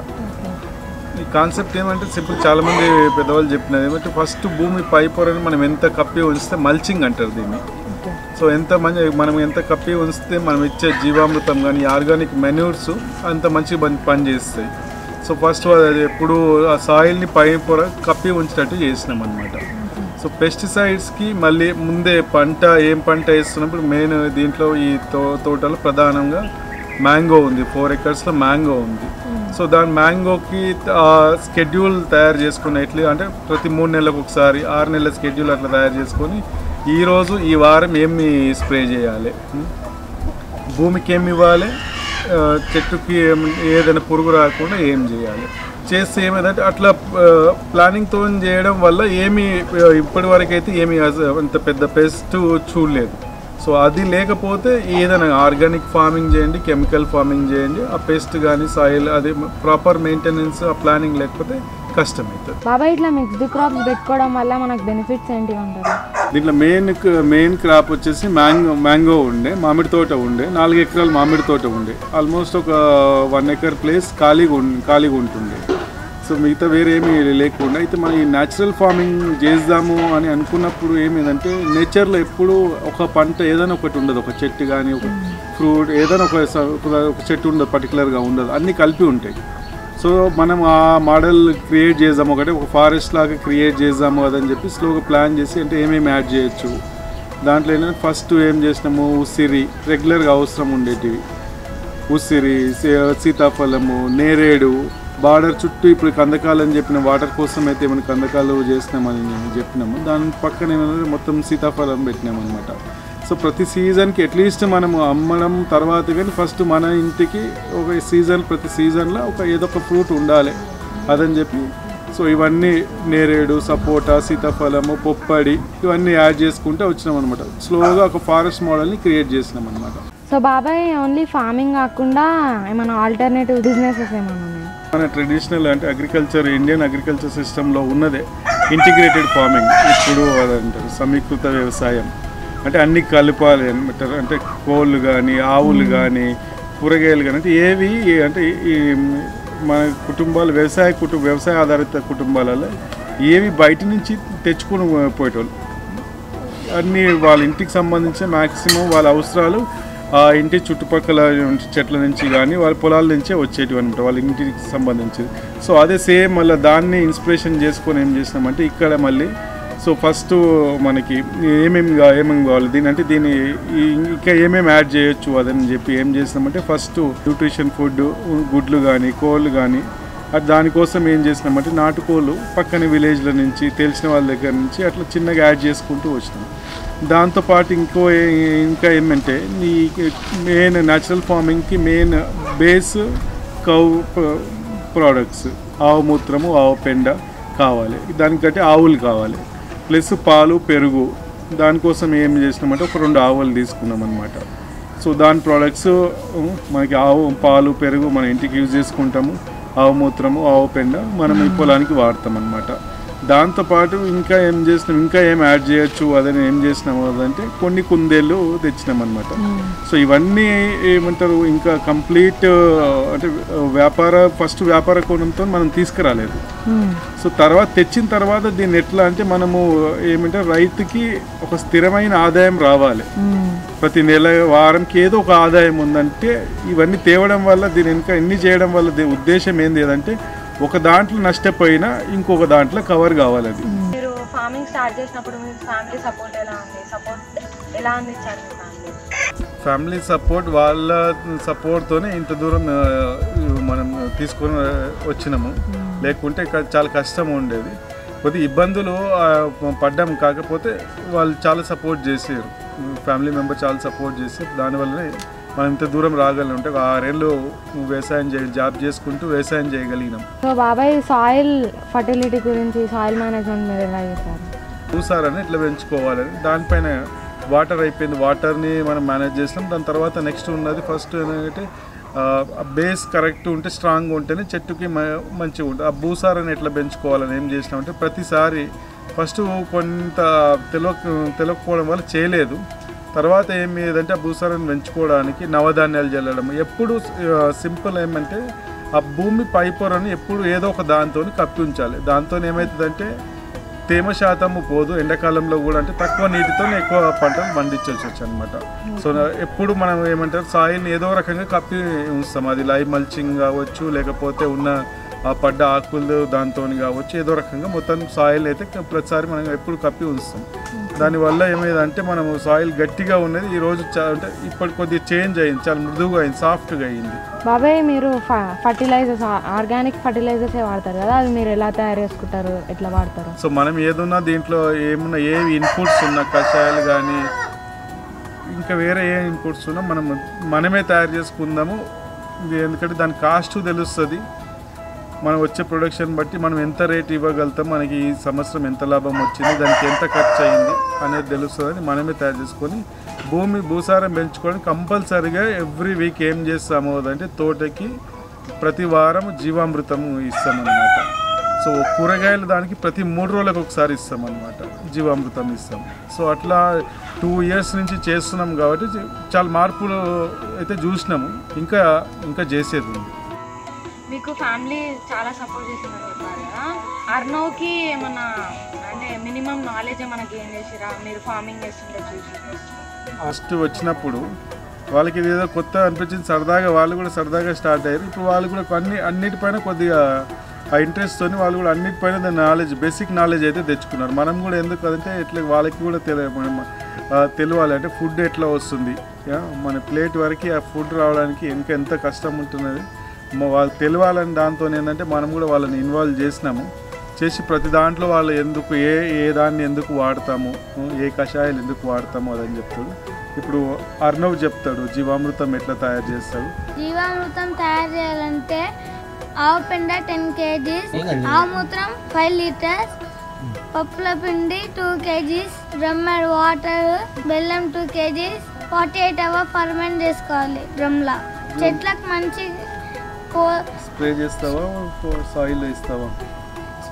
ఈ కాన్సెప్ట్ ఏమంటే సింపుల్ చాలా మంది పెద్దవాళ్ళు చెప్పినది ఏమంటే ఫస్ట్ భూమి పై పొరని మనం ఎంత కప్పి ఉంచితే మల్చింగ్ అంటారు దీన్ని సో ఎంత మంచి మనం ఎంత కప్పి ఉంచితే మనం ఇచ్చే జీవామృతం కానీ ఆర్గానిక్ మెన్యూర్స్ అంత మంచి పని పని చేస్తాయి సో ఫస్ట్ అది ఎప్పుడు ఆ సాయిల్ని పై పొర కప్పి ఉంచినట్టు చేసినాం అనమాట సో పెస్టిసైడ్స్కి మళ్ళీ ముందే పంట ఏం పంట వేస్తున్నప్పుడు మెయిన్ దీంట్లో ఈ తో తోటలో ప్రధానంగా మ్యాంగో ఉంది ఫోర్ ఎకర్స్లో మ్యాంగో ఉంది సో దాని మ్యాంగోకి స్కెడ్యూల్ తయారు చేసుకుని ఎట్లా అంటే ప్రతి మూడు నెలలకు ఒకసారి ఆరు నెలల స్కెడ్యూల్ అట్లా తయారు చేసుకొని ఈ రోజు ఈ వారం ఏమి స్ప్రే చేయాలి ఉం? భూమికి ఏమి ఇవ్వాలి ఆ, చెట్టుకి ఏం- ఏదైనా పురుగు రాకుండా ఏం చేయాలి చేస్తే ఏమైందంటే అట్లా ప్లానింగ్తో చేయడం వల్ల ఏమి ఇప్పటి వరకు అయితే ఏమి అస- అంత పెద్ద పెస్ట్ చూడలేదు సో అది లేకపోతే ఏదైనా ఆర్గానిక్ ఫార్మింగ్ చేయండి కెమికల్ ఫార్మింగ్ చేయండి ఆ పెస్ట్ కానీ సాయిల్ అది ప్రాపర్ మెయింటెనెన్స్ ఆ ప్లానింగ్ లేకపోతే కష్టమవుతుంది బాబాయ్ ఇట్లా మిక్స్డ్ క్రాప్స్ పెట్టుకోవడం వల్ల మనకు బెనిఫిట్స్ ఏంటి అంటారు దీంట్లో మెయిన్ మెయిన్ క్రాప్ వచ్చేసి మ్యాంగో మ్యాంగో ఉండే మామిడి తోట ఉండే నాలుగు ఎకరాలు మామిడి తోట ఉండే ఆల్మోస్ట్ ఒక వన్ ఎకర్ ప్లేస్ ఖాళీగా ఉం ఖాళీగా ఉంటుండే సో మిగతా వేరే ఏమీ లేకుండా అయితే మనం ఈ న్యాచురల్ ఫార్మింగ్ చేద్దాము అని అనుకున్నప్పుడు ఏమిందంటే నేచర్లో ఎప్పుడు ఒక పంట ఏదైనా ఒకటి ఉండదు ఒక చెట్టు కానీ ఒక ఫ్రూట్ ఏదైనా ఒక స- ఒక- ఒక చెట్టు ఉండదు పర్టికులర్గా ఉండదు అన్నీ కలిపి ఉంటాయి సో మనం ఆ మోడల్ క్రియేట్ చేద్దాము ఒకటి ఒక ఫారెస్ట్ లాగా క్రియేట్ చేద్దాము అదని చెప్పి స్లోగా ప్లాన్ చేసి అంటే ఏమేమి యాడ్ చేయొచ్చు దాంట్లో ఏంటంటే ఫస్ట్ ఏం చేసినాము ఉసిరి రెగ్యులర్గా అవసరం ఉండేటివి ఉసిరి సీ- సీతాఫలము నేరేడు బార్డర్ చుట్టూ ఇప్పుడు కందకాలు అని చెప్పిన వాటర్ కోసం అయితే ఏమైనా కందకాలు చేసినామని చెప్పినాము దాని పక్కన ఏమైనా మొత్తం సీతాఫలం పెట్టినాం అనమాట సో ప్రతి సీజన్కి అట్లీస్ట్ మనము అమ్మడం తర్వాత కానీ ఫస్ట్ మన ఇంటికి ఒక సీజన్ ప్రతి సీజన్లో ఒక ఏదో ఒక ఫ్రూట్ ఉండాలి అదని చెప్పి సో ఇవన్నీ నేరేడు సపోటా సీతాఫలము పొప్పడి ఇవన్నీ యాడ్ చేసుకుంటే వచ్చినాం అనమాట స్లోగా ఒక ఫారెస్ట్ మోడల్ని క్రియేట్ చేసినాం అనమాట సో బాబాయ్ ఓన్లీ ఫార్మింగ్ కాకుండా ఏమైనా ఆల్టర్నేటివ్ బిజినెసెస్ ఏమైనా ఉన్నాయా మన ట్రెడిషనల్ అంటే అగ్రికల్చర్ ఇండియన్ అగ్రికల్చర్ సిస్టంలో ఉన్నదే ఇంటిగ్రేటెడ్ ఫార్మింగ్ ఇప్పుడు అదంటారు సమీకృత వ్యవసాయం అంటే అన్ని కలపాలి అంటారు అంటే కోళ్ళు కానీ ఆవులు కానీ కూరగాయలు కానీ అంటే ఏవి అంటే ఈ మన కుటుంబాలు వ్యవసాయ కుటుంబ వ్యవసాయ ఆధారిత కుటుంబాలలో ఏవి బయట నుంచి తెచ్చుకుని పోయేటోళ్ళు అన్ని వాళ్ళ ఇంటికి సంబంధించిన మ్యాక్సిమం వాళ్ళ అవసరాలు ఆ ఇంటి చుట్టుపక్కల నుంచి చెట్ల నుంచి కానీ వాళ్ళ పొలాల నుంచే వచ్చేటివి అనమాట వాళ్ళ ఇంటికి సంబంధించి సో అదే సేమ్ మళ్ళీ దాన్ని ఇన్స్పిరేషన్ చేసుకొని ఏం చేసినామంటే ఇక్కడ మళ్ళీ సో ఫస్ట్ మనకి ఏమేమి కా- ఏమేమి కావాలి దీని అంటే దీని ఈ- ఇంకా ఏమేమి యాడ్ చేయొచ్చు అదని చెప్పి ఏం చేసినామంటే ఫస్ట్ న్యూట్రిషన్ ఫుడ్ గుడ్లు కానీ కోళ్ళు కానీ అది దానికోసం ఏం చేసినామంటే నాటుకోళ్ళు పక్కన విలేజ్ల నుంచి తెలిసిన వాళ్ళ దగ్గర నుంచి అట్లా చిన్నగా యాడ్ చేసుకుంటూ వచ్చినాం దాంతోపాటు ఇంకో ఏ- ఇంకా ఏమంటే ఈ మెయిన్ న్యాచురల్ ఫార్మింగ్కి మెయిన్ బేస్ కౌ ప్రోడక్ట్స్ ఆవు మూత్రము ఆవు పెండ కావాలి దానికంటే ఆవులు కావాలి ప్లస్ పాలు పెరుగు దానికోసం ఏం చేసినామంటే ఒక రెండు ఆవులు తీసుకున్నాం అనమాట సో దాని ప్రోడక్ట్స్ మనకి ఆవు పాలు పెరుగు మన ఇంటికి యూజ్ చేసుకుంటాము ఆవు మూత్రము ఆవు పెండ మనం ఈ పొలానికి వాడతాం అనమాట దాంతోపాటు ఇంకా ఏం చేసినాం ఇంకా ఏం యాడ్ చేయొచ్చు అదని ఏం చేసినాము అదంటే కొన్ని కుందేళ్ళు తెచ్చినాం అనమాట సో ఇవన్నీ ఏమంటారు ఇంకా కంప్లీట్ అంటే వ్యాపార ఫస్ట్ వ్యాపార కోణంతో మనం తీసుకురాలేదు సో తర్వాత తెచ్చిన తర్వాత దీన్ని ఎట్లా అంటే మనము ఏమంటే రైతుకి ఒక స్థిరమైన ఆదాయం రావాలి ప్రతి నెల వారంకి ఏదో ఒక ఆదాయం ఉందంటే ఇవన్నీ తేవడం వల్ల దీని ఇంకా ఇన్ని చేయడం వల్ల దీని ఉద్దేశం ఏంది ఏదంటే ఒక దాంట్లో నష్టపోయినా ఇంకొక దాంట్లో కవర్ కావాలి అది మీరు ఫార్మింగ్ స్టార్ట్ చేసినప్పుడు మీ ఫ్యామిలీ సపోర్ట్ ఎలా ఉంది సపోర్ట్ ఎలా అందించారు మీ ఫ్యామిలీ ఫ్యామిలీ సపోర్ట్ వాళ్ళ సపోర్ట్తోనే ఇంత దూరం ఆ, మనం తీసుకొని వచ్చినాము లేకుంటే ఇక్కడ చాలా కష్టం ఉండేది కొద్ది ఇబ్బందులు ఆ, పడ్డాం కాకపోతే వాళ్ళు చాలా సపోర్ట్ చేసారు ఫ్యామిలీ మెంబర్ చాలా సపోర్ట్ చేసి దానివల్లనే మనం ఇంత దూరం రాగలం అంటే ఒక ఆరేళ్ళు వ్యవసాయం చేయ జాబ్ చేసుకుంటూ వ్యవసాయం చేయగలిగినాం సో బాబాయ్ సాయిల్ ఫర్టిలిటీ గురించి సాయిల్ మేనేజ్మెంట్ మీరు ఎలా చేశారు భూసారాన్ని ఇట్లా పెంచుకోవాలని దానిపైన వాటర్ అయిపోయింది వాటర్ని మనం మేనేజ్ చేసినాం దాని తర్వాత నెక్స్ట్ ఉన్నది ఫస్ట్ ఏంటంటే ఆ బేస్ కరెక్ట్ ఉంటే స్ట్రాంగ్ ఉంటేనే చెట్టుకి మ- మంచిగా ఉంటుంది ఆ భూసారాన్ని ఎట్లా పెంచుకోవాలని ఏం చేసినామంటే ప్రతిసారి ఫస్ట్ కొంత తెలియక తెలియకపోవడం వల్ల చేయలేదు తర్వాత ఏమి ఏదంటే ఆ భూసారాన్ని పెంచుకోవడానికి నవధాన్యాలు చల్లడం ఎప్పుడు సింపుల్ ఏమంటే ఆ భూమి పై పొరని ఎప్పుడు ఏదో ఒక దాంతో కప్పి ఉంచాలి దాంతో ఏమవుతుందంటే తేమ శాతము పోదు ఎండాకాలంలో కూడా అంటే తక్కువ నీటితో ఎక్కువ పంటలు పండించవచ్చు అనమాట సో నా- ఎప్పుడు మనం ఏమంటారు సాయిల్ని ఏదో రకంగా కప్పి ఉంచుతాం అది లైవ్ మల్చింగ్ కావచ్చు లేకపోతే ఉన్న ఆ పడ్డ ఆకులు దాంతో కావచ్చు ఏదో రకంగా మొత్తం సాయిల్ అయితే ప్రతిసారి మనం ఎప్పుడు కప్పి ఉంచుతాం దానివల్ల ఏమైందంటే మనం సాయిల్ గట్టిగా ఉన్నది ఈ రోజు చా- అంటే ఇప్పటి కొద్దిగా చేంజ్ అయింది చాలా మృదువుగా అయింది సాఫ్ట్గా అయింది బాబాయ్ మీరు ఫర్టిలైజర్స్ ఆర్గానిక్ ఫర్టిలైజర్స్ వాడతారు కదా అవి మీరు ఎలా తయారు చేసుకుంటారు ఎట్లా వాడతారు సో మనం ఏదున్నా దీంట్లో ఏమున్నా ఏ ఇన్పుట్స్ ఉన్న కషాయాలు కానీ ఇంకా వేరే ఏ ఇన్పుట్స్ ఉన్నా మనం మనమే తయారు చేసుకుందాము ఇది ఎందుకంటే దాని కాస్ట్ తెలుస్తుంది మనం వచ్చే ప్రొడక్షన్ బట్టి మనం ఎంత రేట్ ఇవ్వగలుగుతాం మనకి ఈ సంవత్సరం ఎంత లాభం వచ్చింది దానికి ఎంత ఖర్చు అయింది అనేది తెలుస్తుందని మనమే తయారు చేసుకొని భూమి భూసారం పెంచుకోవడానికి కంపల్సరీగా ఎవ్రీ వీక్ ఏం చేస్తాము అంటే తోటకి ప్రతి వారం జీవామృతము ఇస్తామన్నమాట సో కూరగాయలు దానికి ప్రతి మూడు రోజులకు ఒకసారి ఇస్తాం అనమాట జీవామృతం ఇస్తాం సో అట్లా టూ ఇయర్స్ నుంచి చేస్తున్నాం కాబట్టి చ- చాలా మార్పులు అయితే చూసినాము ఇంకా ఇంకా చేసేది ఉంది మీకు ఫ్యామిలీ చాలా సపోర్ట్ చేసిందని చెప్పారు కదా అర్నవ్కి ఏమన్నా అంటే మినిమం నాలెడ్జ్ ఏమైనా గెయిన్ చేసిరా మీరు ఫార్మింగ్ చేస్తుంటే చూసి ఫస్ట్ వచ్చినప్పుడు వాళ్ళకి ఇది ఏదో కొత్త అనిపించింది సరదాగా వాళ్ళు కూడా సరదాగా స్టార్ట్ అయ్యారు ఇప్పుడు వాళ్ళు కూడా అన్ని అన్నిటిపైన కొద్దిగా ఆ ఇంట్రెస్ట్తో వాళ్ళు కూడా అన్నిటిపైన దాని నాలెడ్జ్ బేసిక్ నాలెడ్జ్ అయితే తెచ్చుకున్నారు మనం కూడా ఎందుకు అంటే ఇట్లా వాళ్ళకి కూడా తెలియ మనం, ఆ, తెలియాలి అంటే ఫుడ్ ఎట్లా వస్తుంది యా, మన ప్లేట్ వరకు ఆ ఫుడ్ రావడానికి ఇంకా ఎంత కష్టం ఉంటున్నది మ- వాళ్ళు తెలియాలని దాంతో ఏంటంటే మనం కూడా వాళ్ళని ఇన్వాల్వ్ చేసినాము చేసి ప్రతి దాంట్లో వాళ్ళు ఎందుకు ఏ ఏ దాన్ని ఎందుకు వాడతాము ఏ కషాయాలు ఎందుకు వాడతాము అదని చెప్తాడు ఇప్పుడు అర్ణవ్ చెప్తాడు జీవామృతం ఎట్లా తయారు చేస్తాడు జీవామృతం తయారు చేయాలంటే ఆవు పెండ టెన్ కేజీస్ ఆవు మూత్రం ఫైవ్ లీటర్స్ పప్పుల పిండి టూ కేజీస్ డ్రమ్మర్ వాటర్ బెల్లం two kgs forty eight hour ferment చేసుకోవాలి డ్రమ్లా చెట్లకు మంచి కో స్ప్రే చేస్తావా సాయిల్ ఇస్తావా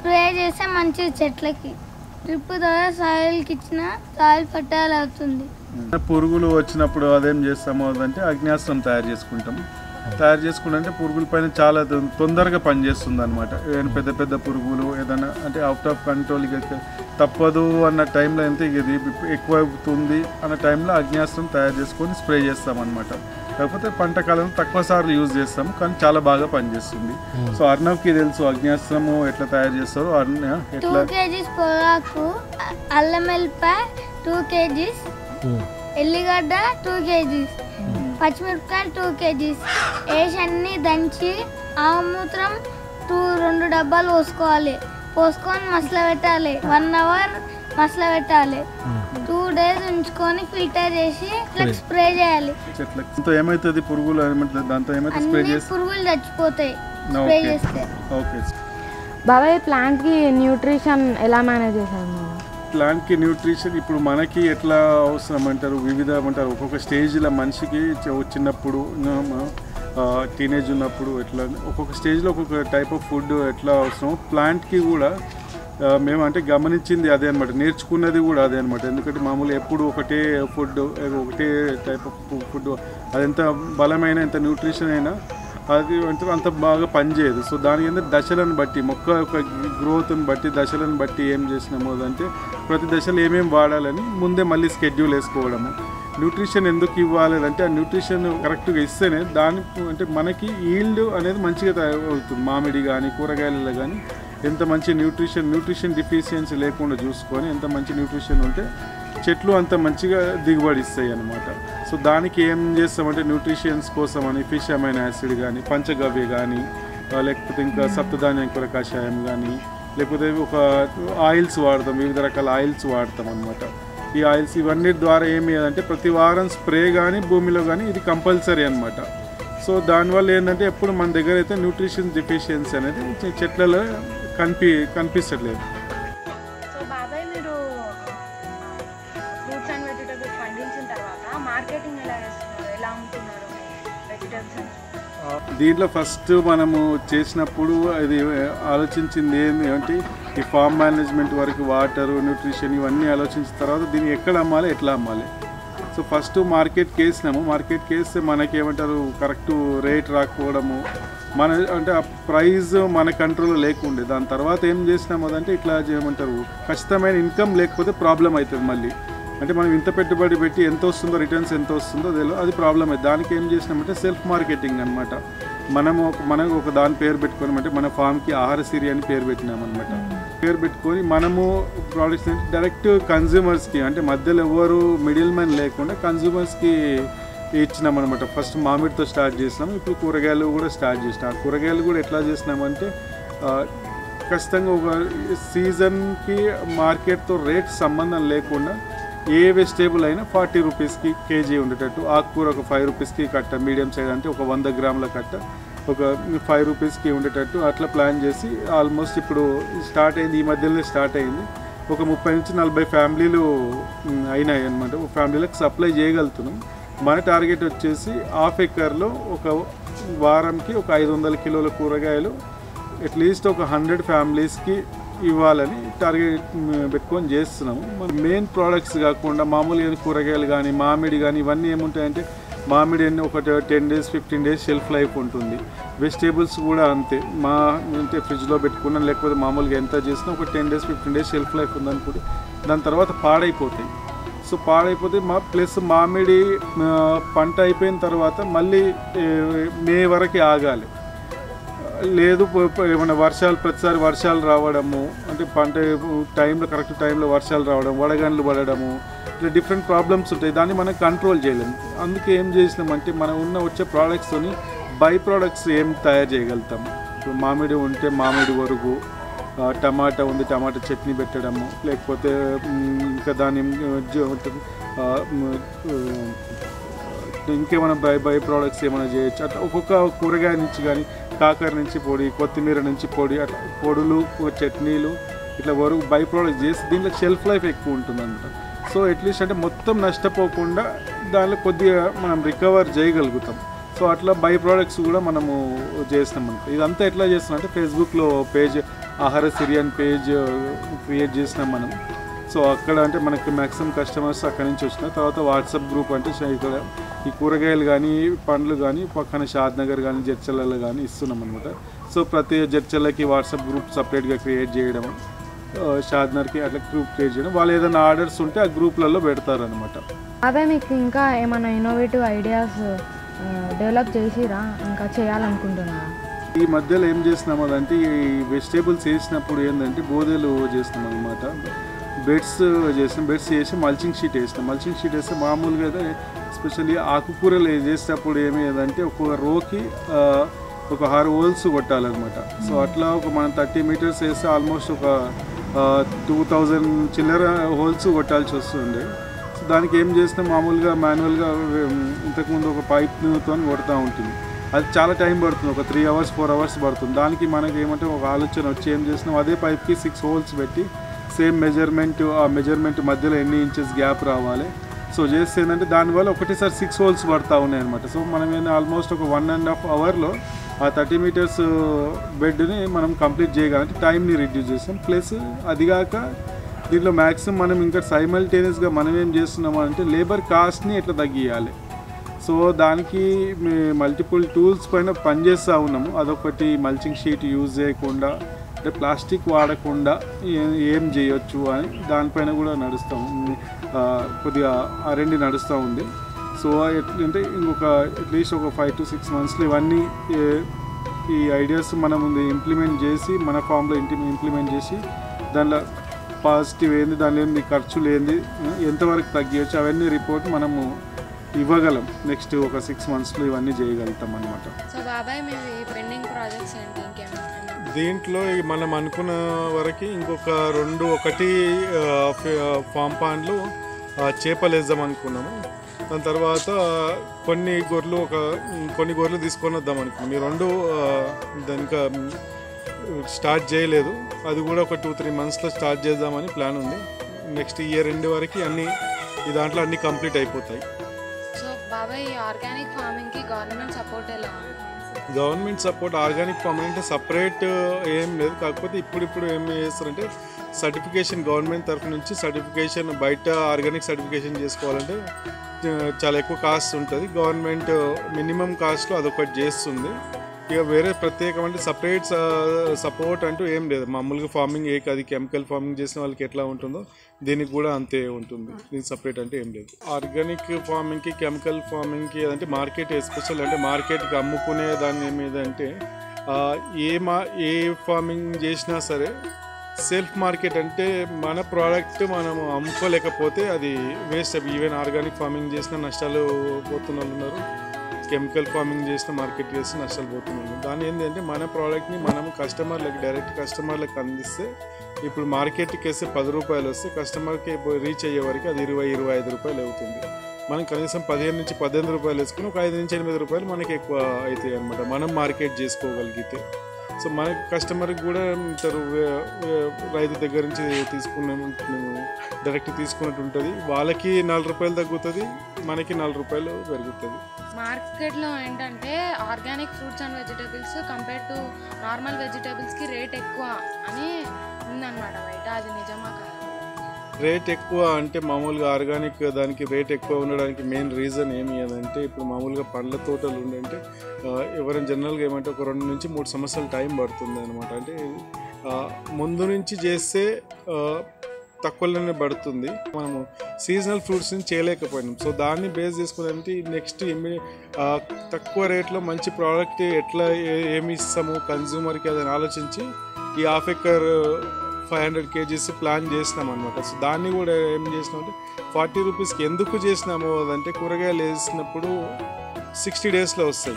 స్ప్రే చేస్తే మంచి చెట్లకి డ్రిప్ ద్వారా సాయిల్కి ఇచ్చిన సాయిల్ ఫర్టైల్ అవుతుంది పురుగులు వచ్చినప్పుడు అదేం చేస్తాము అంటే అగ్నాస్త్రం తయారు చేసుకుంటాం తయారు చేసుకుంటే పురుగుల పైన చాలా తొ- తొందరగా పనిచేస్తుంది అనమాట ఏదైనా పెద్ద పెద్ద పురుగులు ఏదైనా అంటే అవుట్ ఆఫ్ కంట్రోల్ ఇక తప్పదు అన్న టైంలో ఎంత ఇక ఇది ఎక్కువ అవుతుంది అన్న టైంలో అగ్నాస్త్రం తయారు చేసుకొని స్ప్రే చేస్తాం అనమాట కాకపోతే పంట కాలంలో తక్కువ సార్లు యూజ్ చేస్తాం కానీ చాలా బాగా పనిచేస్తుంది సో అర్ణవ్కి తెలుసు అగ్నాస్త్రము ఎట్లా తయారు చేస్తారో అర్ణ టూ ఎట్లా కేజీస్ పొగాకు అ- అల్లం వెల్లిపాయ టూ కేజీస్ ఎల్లిగడ్డ టూ కేజీస్ పచ్చిమిరపకాయలు టూ కేజీస్ వేసి అన్ని దంచి ఆమూత్రం టూ రెండు డబ్బాలు పోసుకోవాలి పోసుకొని మసల పెట్టాలి వన్ అవర్ మసల పెట్టాలి టూ డేస్ ఉంచుకొని ఫిల్టర్ చేసి ఇట్లా స్ప్రే చేయాలి చెట్లకి దాంతో ఏమవుతుంది పురుగులు ఏమంటుంది దాంతో ఏమైతే స్ప్రే అన్ని చేసి పురుగులు చచ్చిపోతాయి స్ప్రే ఓకే చేస్తే ఓకే బాబాయ్ ప్లాంట్కి న్యూట్రిషన్ ఎలా మేనేజ్ చేశారు మీరు ప్లాంట్కి న్యూట్రిషన్ ఇప్పుడు మనకి ఎట్లా అవసరం అంటారు వివిధ అంటారు ఒక్కొక్క స్టేజ్లో మనిషికి చి- చిన్నప్పుడు టీనేజ్ ఉన్నప్పుడు ఎట్లా ఒక్కొక్క స్టేజ్లో ఒక్కొక్క టైప్ ఆఫ్ ఫుడ్ ఎట్లా అవసరం ప్లాంట్కి కూడా ఆ, మేము అంటే గమనించింది అదే అనమాట నేర్చుకున్నది కూడా అదే అనమాట ఎందుకంటే మామూలు ఎప్పుడు ఒకటే ఫుడ్ ఒకటే టైప్ ఆఫ్ ఫుడ్ అది ఎంత బలమైన ఎంత న్యూట్రిషన్ అయినా అది అంటే అంత బాగా పనిచేయదు సో దాని కింద దశలను బట్టి మొక్క యొక్క గ్రోత్ని బట్టి దశలను బట్టి ఏం చేసినాము అంటే ప్రతి దశలో ఏమేమి వాడాలని ముందే మళ్ళీ స్కెడ్యూల్ వేసుకోవడము న్యూట్రిషన్ ఎందుకు ఇవ్వాలి అంటే ఆ న్యూట్రిషన్ కరెక్ట్గా ఇస్తేనే దాని అంటే మనకి ఈల్డ్ అనేది మంచిగా తయారు అవుతుంది మామిడి కానీ కూరగాయలలో కానీ ఎంత మంచి న్యూట్రిషన్ న్యూట్రిషన్ డిఫిషియన్సీ లేకుండా చూసుకొని ఎంత మంచి న్యూట్రిషన్ ఉంటే చెట్లు అంత మంచిగా దిగుబడి ఇస్తాయి అన్నమాట సో దానికి ఏం చేస్తామంటే న్యూట్రిషన్స్ కోసం అని ఫిష్ అమైన్ యాసిడ్ కానీ పంచగవ్య కానీ ఆ, లేకపోతే ఇంకా సప్తధాన్యం కూర కషాయం కానీ లేకపోతే ఒక ఆయిల్స్ వాడతాం వివిధ రకాల ఆయిల్స్ వాడతాం అనమాట ఈ ఆయిల్స్ ఇవన్నీ ద్వారా ఏమి అంటే ప్రతి వారం స్ప్రే కానీ భూమిలో కానీ ఇది కంపల్సరీ అనమాట సో దానివల్ల ఏంటంటే ఎప్పుడు మన దగ్గర అయితే న్యూట్రిషన్ డెఫిషియన్సీ అనేది చె- చెట్లలో కనిపి కనిపించట్లేదు సో బాబాయ్ మీరు ఫ్రూట్స్ అండ్ వెజిటేబుల్స్ పండించిన తర్వాత మార్కెటింగ్ ఎలా చేస్తున్నారు ఎలా అమ్ముతున్నారు వెజిటేబుల్స్ దీంట్లో ఫస్ట్ మనము చేసినప్పుడు అది ఆలోచించింది ఏంటి అంటే ఈ ఫామ్ మేనేజ్మెంట్ వరకు వాటర్ న్యూట్రిషన్ ఇవన్నీ ఆలోచించిన తర్వాత దీన్ని ఎక్కడ అమ్మాలి ఎట్లా అమ్మాలి సో ఫస్ట్ మార్కెట్కి వేసినాము మార్కెట్కి వేస్తే మనకి ఏమంటారు కరెక్ట్ రేట్ రాకపోవడము మన అంటే ఆ ప్రైస్ మన కంట్రోల్లో లేకుండే దాని తర్వాత ఏం చేసినాము అదంటే ఇట్లా చేయమంటారు ఖచ్చితమైన ఇన్కమ్ లేకపోతే ప్రాబ్లం అవుతుంది మళ్ళీ అంటే మనం ఇంత పెట్టుబడి పెట్టి ఎంత వస్తుందో రిటర్న్స్ ఎంత వస్తుందో తెలియదు అది ప్రాబ్లం అయితే దానికి ఏం చేసినామంటే సెల్ఫ్ మార్కెటింగ్ అనమాట మనము ఒక మనకు ఒక దాని పేరు పెట్టుకొని అంటే మన ఫామ్కి ఆహార సిరి అని పేరు పెట్టినామన్నమాట పేరు పెట్టుకొని మనము ప్రోడక్ట్స్ డైరెక్ట్ కన్జ్యూమర్స్కి అంటే మధ్యలో ఎవరు మిడిల్ మ్యాన్ లేకుండా కన్జ్యూమర్స్కి ఇచ్చినాం అనమాట ఫస్ట్ మామిడితో స్టార్ట్ చేసినాం ఇప్పుడు కూరగాయలు కూడా స్టార్ట్ చేసినాం ఆ కూరగాయలు కూడా ఎట్లా చేసినామంటే ఆ, ఖచ్చితంగా ఒక సీజన్కి మార్కెట్తో రేట్ సంబంధం లేకుండా ఏ వెజిటేబుల్ అయినా ఫార్టీ రూపీస్కి కేజీ ఉండేటట్టు ఆకుకూర ఒక ఫైవ్ రూపీస్కి కట్ట మీడియం సైజ్ అంటే ఒక వంద గ్రాముల కట్ట ఒక ఫైవ్ రూపీస్కి ఉండేటట్టు అట్లా ప్లాన్ చేసి ఆల్మోస్ట్ ఇప్పుడు స్టార్ట్ అయింది ఈ మధ్యలోనే స్టార్ట్ అయింది ఒక ముప్పై నుంచి నలభై ఫ్యామిలీలు మ్, అయినాయి అనమాట ఒక ఫ్యామిలీలకు సప్లై చేయగలుగుతున్నాం మన టార్గెట్ వచ్చేసి హాఫ్ ఎకర్లో ఒక వారంకి ఒక ఐదు వందల కిలోల కూరగాయలు అట్లీస్ట్ ఒక హండ్రెడ్ ఫ్యామిలీస్కి ఇవ్వాలని టార్గెట్ మ్, పెట్టుకొని చేస్తున్నాము మన మెయిన్ ప్రోడక్ట్స్ కాకుండా మామూలుగా కూరగాయలు కానీ మామిడి కానీ ఇవన్నీ ఏముంటాయంటే మామిడి అన్ని ఒక ten days fifteen days shelf life ఉంటుంది వెజిటేబుల్స్ కూడా అంతే మా అంటే ఫ్రిడ్జ్లో పెట్టుకున్నా లేకపోతే మామూలుగా ఎంత చేసినా ఒక ten days fifteen days shelf life ఉందనుకుంటే దాని తర్వాత పాడైపోతాయి సో పాడైపోతే మా ప్లస్ మామిడి ఆ, పంట అయిపోయిన తర్వాత మళ్ళీ ఏ, మే వరకు ఆగాలి లేదు ప- ప- ఏమైనా వర్షాలు ప్రతిసారి వర్షాలు రావడము అంటే పంట టైంలో కరెక్ట్ టైంలో వర్షాలు రావడం వడగండ్లు పడడము ఇట్లా డిఫరెంట్ ప్రాబ్లమ్స్ ఉంటాయి దాన్ని మనం కంట్రోల్ చేయలేము అందుకే ఏం చేసినామంటే మనం ఉన్న వచ్చే ప్రోడక్ట్స్తోని బై ప్రోడక్ట్స్ ఏం తయారు చేయగలుగుతాము ఇప్పుడు మామిడి ఉంటే మామిడి వరకు ఆ, టమాటా ఉంది టమాటా చట్నీ పెట్టడము లేకపోతే మ్, ఇంకా దాని ఆ, మ్, ఇంకేమైనా బై బై ప్రోడక్ట్స్ ఏమైనా చేయొచ్చు అట్లా ఒక్కొక్క కూరగాయ నుంచి కానీ కాకర నుంచి పొడి కొత్తిమీర నుంచి పొడి అట్లా పొడులు చట్నీలు ఇట్లా వరకు బై ప్రోడక్ట్స్ చేసి దీంట్లో షెల్ఫ్ లైఫ్ ఎక్కువ ఉంటుంది అనమాట సో అట్లీస్ట్ అంటే మొత్తం నష్టపోకుండా దానిలో కొద్దిగా మనం రికవర్ చేయగలుగుతాం సో అట్లా బై ప్రోడక్ట్స్ కూడా మనము చేస్తాం అనమాట ఇదంతా ఎట్లా చేస్తున్నాం అంటే ఫేస్బుక్లో పేజ్ ఆహార సిరియన్ పేజ్ క్రియేట్ చేసినాం మనం సో అక్కడ అంటే మనకి మ్యాక్సిమం కస్టమర్స్ అక్కడి నుంచి వచ్చిన తర్వాత వాట్సాప్ గ్రూప్ అంటే షా- ఇక్కడ ఈ కూరగాయలు కానీ పండ్లు కానీ పక్కన షాద్ నగర్ కానీ జడ్చలలో కానీ ఇస్తున్నాం అనమాట సో ప్రతి జడ్చలకి వాట్సాప్ గ్రూప్ సపరేట్గా క్రియేట్ చేయడం ఆ, షాద్నగర్కి అట్లా గ్రూప్ క్రియేట్ చేయడం వాళ్ళు ఏదైనా ఆర్డర్స్ ఉంటే ఆ గ్రూప్లలో పెడతారనమాట అదే మీకు ఇంకా ఏమైనా ఇన్నోవేటివ్ ఐడియాస్ డెవలప్ చేసిరా ఇంకా చేయాలనుకుంటున్నారా ఈ మధ్యలో ఏం చేస్తున్నాం అదంటే ఈ వెజిటేబుల్స్ వేసినప్పుడు ఏంటంటే బోదెలు చేస్తున్నాం అనమాట బెడ్స్ చేసినాం బెడ్స్ చేసి మల్చింగ్ షీట్ వేసినాం మల్చింగ్ షీట్ వేస్తే మామూలుగా అయితే ఎస్పెషల్లీ ఆకుకూరలు చేసేటప్పుడు ఏమేదంటే ఒక్కొక్క రోకి ఆ, ఒక ఆరు హోల్స్ కొట్టాలన్నమాట సో అట్లా ఒక మనం థర్టీ మీటర్స్ వేస్తే ఆల్మోస్ట్ ఒక టూ థౌజండ్ చిల్లర హోల్స్ కొట్టాల్సి వస్తుండే సో దానికి ఏం చేసినా మామూలుగా మాన్యువల్గా ఇంతకుముందు ఒక పైప్తో కొడతా ఉంటుంది అది చాలా టైం పడుతుంది ఒక త్రీ అవర్స్ ఫోర్ అవర్స్ పడుతుంది దానికి మనకి ఏమంటే ఒక ఆలోచన వచ్చి ఏం చేసినాం అదే పైప్కి సిక్స్ హోల్స్ పెట్టి సేమ్ మెజర్మెంట్ ఆ మెజర్మెంట్ మధ్యలో ఎన్ని ఇంచెస్ గ్యాప్ రావాలి సో చేస్తే ఏంటంటే దానివల్ల ఒకటేసారి సిక్స్ హోల్స్ పడతా ఉన్నాయి అనమాట సో మనం ఏంటంటే ఆల్మోస్ట్ ఒక వన్ అండ్ హాఫ్ అవర్లో ఆ థర్టీ మీటర్స్ బెడ్ని మనం కంప్లీట్ చేయగలంటే టైంని రిడ్యూస్ చేస్తాం ప్లస్ అదిగాక దీంట్లో మ్యాక్సిమం మనం ఇంకా సైమల్టేనియస్గా మనం ఏం చేస్తున్నాం అంటే లేబర్ కాస్ట్ని ఎట్లా తగ్గియాలి సో దానికి మల్టిపుల్ టూల్స్ పైన పనిచేస్తూ ఉన్నాము అదొకటి మల్చింగ్ షీట్ యూజ్ చేయకుండా అంటే ప్లాస్టిక్ వాడకుండా ఏ- ఏం చేయొచ్చు అని దానిపైన కూడా నడుస్తాము ఆ, కొద్దిగా ఆ రెండు నడుస్తూ ఉంది సో అంటే ఇంకొక అట్లీస్ట్ ఒక ఫైవ్ టు సిక్స్ మంత్స్లో ఇవన్నీ ఏ- ఈ ఐడియాస్ మనం ఇంప్లిమెంట్ చేసి మన ఫామ్లో ఇంటి ఇంప్లిమెంట్ చేసి దానిలో పాజిటివ్ ఏంది దానిలో ఏంది ఖర్చులు ఏంది ఎంతవరకు తగ్గించచ్చు అవన్నీ రిపోర్ట్ మనము ఇవ్వగలం నెక్స్ట్ ఒక సిక్స్ మంత్స్లో ఇవన్నీ చేయగలుగుతాం అనమాట సో బాబాయ్ మేము ఈ పెండింగ్ ప్రాజెక్ట్స్ ఏంటి ఇంకేమైనా దీంట్లో ఈ మనం అనుకున్న వరకు ఇంకొక రెండు ఒకటి ఆ, ఫ- ఫామ్ పాండ్లు ఆ, చేపలు వేద్దాం అనుకున్నాము దాని తర్వాత కొన్ని గొర్రెలు ఒక కొన్ని గొర్రెలు తీసుకొని వద్దాం అనుకున్నాం ఈ రెండు ఆ, దానికి స్టార్ట్ చేయలేదు అది కూడా ఒక టూ త్రీ మంత్స్లో స్టార్ట్ చేద్దామని ప్లాన్ ఉంది నెక్స్ట్ ఇయర్ ఎండ్ వరకు అన్ని ఈ దాంట్లో అన్ని కంప్లీట్ అయిపోతాయి సో బాబాయ్ ఆర్గానిక్ ఫార్మింగ్కి గవర్నమెంట్ సపోర్ట్ ఎలా గవర్నమెంట్ సపోర్ట్ ఆర్గానిక్ ఫార్మింగ్ అంటే సపరేట్ ఏం లేదు కాకపోతే ఇప్పుడిప్పుడు ఏం చేస్తారంటే సర్టిఫికేషన్ గవర్నమెంట్ తరఫు నుంచి సర్టిఫికేషన్ బయట ఆర్గానిక్ సర్టిఫికేషన్ చేసుకోవాలంటే ఆ, చాలా ఎక్కువ కాస్ట్ ఉంటుంది గవర్నమెంట్ మినిమం కాస్ట్లో అదొకటి చేస్తుంది ఇక వేరే ప్రత్యేకం అంటే సపరేట్ సపోర్ట్ అంటూ ఏం లేదు మామూలుగా ఫార్మింగ్ ఏ అది కెమికల్ ఫార్మింగ్ చేసిన వాళ్ళకి ఎట్లా ఉంటుందో దీనికి కూడా అంతే ఉంటుంది దీనికి సపరేట్ అంటే ఏం లేదు ఆర్గానిక్ ఫార్మింగ్కి కెమికల్ ఫార్మింగ్కి అంటే మార్కెట్ ఎస్పెషల్ అంటే మార్కెట్కి అమ్ముకునే దాని మీద అంటే ఆ, ఏ మా ఏ ఫార్మింగ్ చేసినా సరే సెల్ఫ్ మార్కెట్ అంటే మన ప్రోడక్ట్ మనం అమ్ముకోలేకపోతే అది వేస్ట్ ఈవెన్ ఆర్గానిక్ ఫార్మింగ్ చేసిన నష్టాలు పోతున్న వాళ్ళు ఉన్నారు కెమికల్ ఫార్మింగ్ చేసిన మార్కెట్ చేసి నష్టాలు పోతున్నాము దాని ఏంటంటే మన ప్రోడక్ట్ని మనం కస్టమర్లకు డైరెక్ట్ కస్టమర్లకు అందిస్తే ఇప్పుడు మార్కెట్కి వేస్తే పది రూపాయలు వస్తే కస్టమర్కి రీచ్ అయ్యే వరకు అది ఇరవై ఇరవై ఐదు రూపాయలు అవుతుంది మనం కనీసం పదిహేను నుంచి పద్దెనిమిది రూపాయలు వేసుకుని ఒక ఐదు నుంచి ఎనిమిది రూపాయలు మనకి ఎక్కువ అవుతాయి అనమాట మనం మార్కెట్ చేసుకోగలిగితే సో మన కస్టమర్కి కూడా ఇతరు వే- వే- రైతు దగ్గర నుంచి తీసుకునే డైరెక్ట్ తీసుకున్నట్టు ఉంటుంది వాళ్ళకి నాలుగు రూపాయలు తగ్గుతుంది మనకి నాలుగు రూపాయలు పెరుగుతుంది మార్కెట్లో ఏంటంటే organic fruits and vegetables compare to normal వెజిటేబుల్స్కి రేట్ ఎక్కువ అని ఉందన్నమాట బయట అది నిజమా కాదు రేట్ ఎక్కువ అంటే మామూలుగా ఆర్గానిక్ దానికి రేట్ ఎక్కువ ఉండడానికి మెయిన్ రీజన్ ఏమి అంటే ఇప్పుడు మామూలుగా పండ్ల తోటలు ఉండంటే ఆ, ఎవరైనా జనరల్గా ఏమంటే ఒక రెండు నుంచి మూడు సంవత్సరాలు టైం పడుతుంది అనమాట అంటే ఆ, ముందు నుంచి చేస్తే ఆ, తక్కువలోనే పడుతుంది మనము సీజనల్ ఫ్రూట్స్ని చేయలేకపోయినాం సో దాన్ని బేస్ చేసుకుని నెక్స్ట్ ఇమ్మి ఆ, తక్కువ రేట్లో మంచి ప్రోడక్ట్ ఎట్లా ఏ- ఏమి ఇస్తాము కన్జ్యూమర్కి అదని ఆలోచించి ఈ half acre five hundred kgs plan చేసినాం అనమాట సో దాన్ని కూడా ఏం చేసినామంటే ఫార్టీ రూపీస్కి ఎందుకు చేసినాము అదంటే కూరగాయలు వేసినప్పుడు సిక్స్టీ డేస్లో వస్తాయి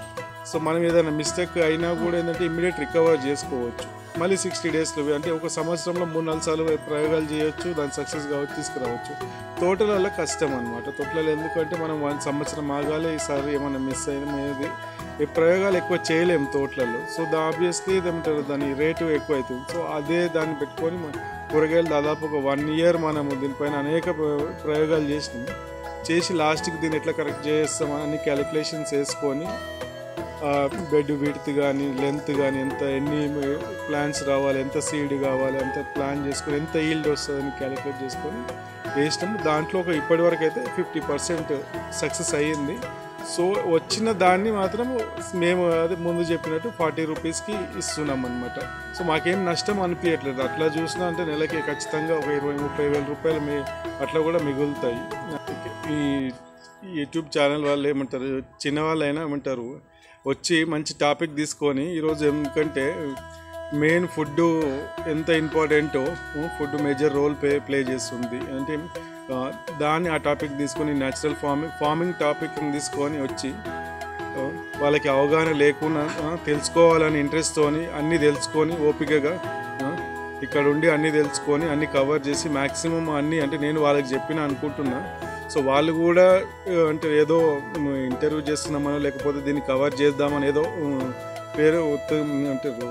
సో మనం ఏదైనా మిస్టేక్ అయినా కూడా ఏంటంటే ఇమ్మీడియట్ రికవర్ చేసుకోవచ్చు మళ్ళీ సిక్స్టీ డేస్లో అంటే ఒక సంవత్సరంలో మూడు నాలుగు సార్లు ప్రయోగాలు చేయొచ్చు దాని సక్సెస్ కావచ్చు తీసుకురావచ్చు తోటలలో కష్టం అనమాట తోటలలో ఎందుకంటే మనం వన్ సంవత్సరం ఆగాలి ఈసారి ఏమైనా మిస్ అయినా అనేది ఈ ప్రయోగాలు ఎక్కువ చేయలేము తోటలలో సో దా ఆబ్వియస్లీ ఏమంటారు దాని రేటు ఎక్కువ అవుతుంది సో అదే దాన్ని పెట్టుకొని మన కూరగాయలు దాదాపు ఒక వన్ ఇయర్ మనము దీనిపైన అనేక ప్ర- ప్రయోగాలు చేసినాము చేసి లాస్ట్కి దీన్ని ఎట్లా కరెక్ట్ చేస్తామని క్యాలిక్యులేషన్స్ వేసుకొని బెడ్ విడ్త్ కానీ లెంత్ కానీ ఎంత ఎన్ని ప్లాన్స్ రావాలి ఎంత సీడ్ కావాలి ఎంత ప్లాన్ చేసుకొని ఎంత ఈల్డ్ వస్తుందని క్యాలిక్యులేట్ చేసుకొని వేసినాము దాంట్లో ఒక ఇప్పటివరకు అయితే ఫిఫ్టీ పర్సెంట్ సక్సెస్ అయ్యింది సో వచ్చిన దాన్ని మాత్రం మేము అదే ముందు చెప్పినట్టు ఫార్టీ రూపీస్కి ఇస్తున్నాం అనమాట సో మాకేం నష్టం అనిపించట్లేదు అట్లా చూసినా అంటే నెలకి ఖచ్చితంగా ఒక ఇరవై ముప్పై వేల రూపాయలు మీ అట్లా కూడా మిగులుతాయి ఈ ఈ యూట్యూబ్ ఛానల్ వాళ్ళు ఏమంటారు చిన్నవాళ్ళైనా ఏమంటారు వచ్చి మంచి టాపిక్ తీసుకొని ఈరోజు ఎందుకంటే మెయిన్ ఫుడ్ ఎంత ఇంపార్టెంటో food major role play play చేస్తుంది అంటే ఆ, దాన్ని ఆ టాపిక్ తీసుకొని న్యాచురల్ ఫార్మింగ్ ఫార్మింగ్ టాపిక్ తీసుకొని వచ్చి ఆ, వాళ్ళకి అవగాహన లేకుండా ఆ, తెలుసుకోవాలని ఇంట్రెస్ట్తోని అన్నీ తెలుసుకొని ఓపికగా ఆ, ఇక్కడ ఉండి అన్నీ తెలుసుకొని అన్నీ కవర్ చేసి మ్యాక్సిమం అన్నీ అంటే నేను వాళ్ళకి చెప్పిన అనుకుంటున్నా సో వాళ్ళు కూడా ఆ, అంటే ఏదో ఇంటర్వ్యూ చేస్తున్నామనో లేకపోతే దీన్ని కవర్ చేద్దామని ఏదో ఆ, పేరు ఉత్త- అంటారు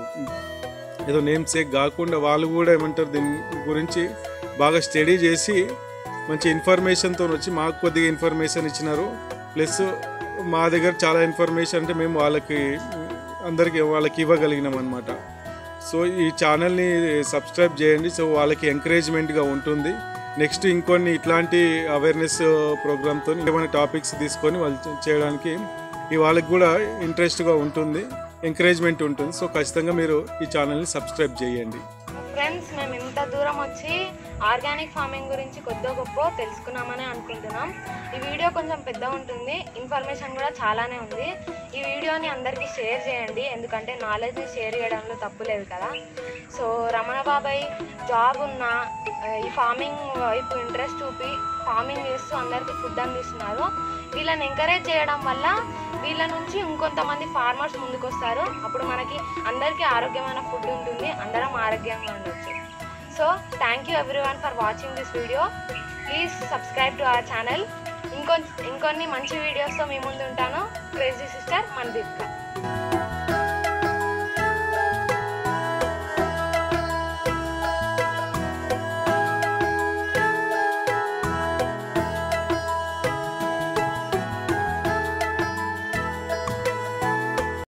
ఏదో నేమ్ సేక్ కాకుండా వాళ్ళు కూడా ఏమంటారు దీని గురించి బాగా స్టడీ చేసి మంచి ఇన్ఫర్మేషన్తో వచ్చి మాకు కొద్దిగా ఇన్ఫర్మేషన్ ఇచ్చినారు ప్లస్ మా దగ్గర చాలా ఇన్ఫర్మేషన్ అంటే మేము వాళ్ళకి అందరికి వాళ్ళకి ఇవ్వగలిగినాం అనమాట సో ఈ ఛానల్ని సబ్స్క్రైబ్ చేయండి సో వాళ్ళకి ఎంకరేజ్మెంట్గా ఉంటుంది నెక్స్ట్ ఇంకొన్ని ఇట్లాంటి అవేర్నెస్ ప్రోగ్రామ్తో ఏమైనా టాపిక్స్ తీసుకొని వాళ్ళు చే- చేయడానికి ఈ వాళ్ళకి కూడా ఇంట్రెస్ట్గా ఉంటుంది ఎంకరేజ్మెంట్ ఉంటుంది సో ఖచ్చితంగా మీరు ఈ ఛానల్ని సబ్స్క్రైబ్ చేయండి ఫ్రెండ్స్ మేము ఇంత దూరం వచ్చి ఆర్గానిక్ ఫార్మింగ్ గురించి కొద్ది గొప్ప తెలుసుకున్నామని అనుకుంటున్నాం ఈ వీడియో కొంచెం పెద్ద ఉంటుంది ఇన్ఫర్మేషన్ కూడా చాలానే ఉంది ఈ వీడియోని అందరికీ షేర్ చేయండి ఎందుకంటే నాలెడ్జ్ని షేర్ చేయడంలో తప్పు లేదు కదా సో రమణ బాబాయ్ జాబ్ ఉన్న ఆ, ఈ ఫార్మింగ్ వైపు ఇంట్రెస్ట్ చూపి ఫార్మింగ్ చేస్తూ అందరికీ ఫుడ్ అందిస్తున్నారు వీళ్ళని ఎంకరేజ్ చేయడం వల్ల వీళ్ళ నుంచి ఇంకొంతమంది ఫార్మర్స్ ముందుకు వస్తారు అప్పుడు మనకి అందరికీ ఆరోగ్యమైన ఫుడ్ ఉంటుంది అందరం ఆరోగ్యంగా ఉండొచ్చు so thank you everyone for watching this video please subscribe to our channel ఇంకొన్ని ఇంకొన్ని మంచి వీడియోస్తో మీ ముందు ఉంటాను క్రేజీ సిస్టర్ మనదీప్క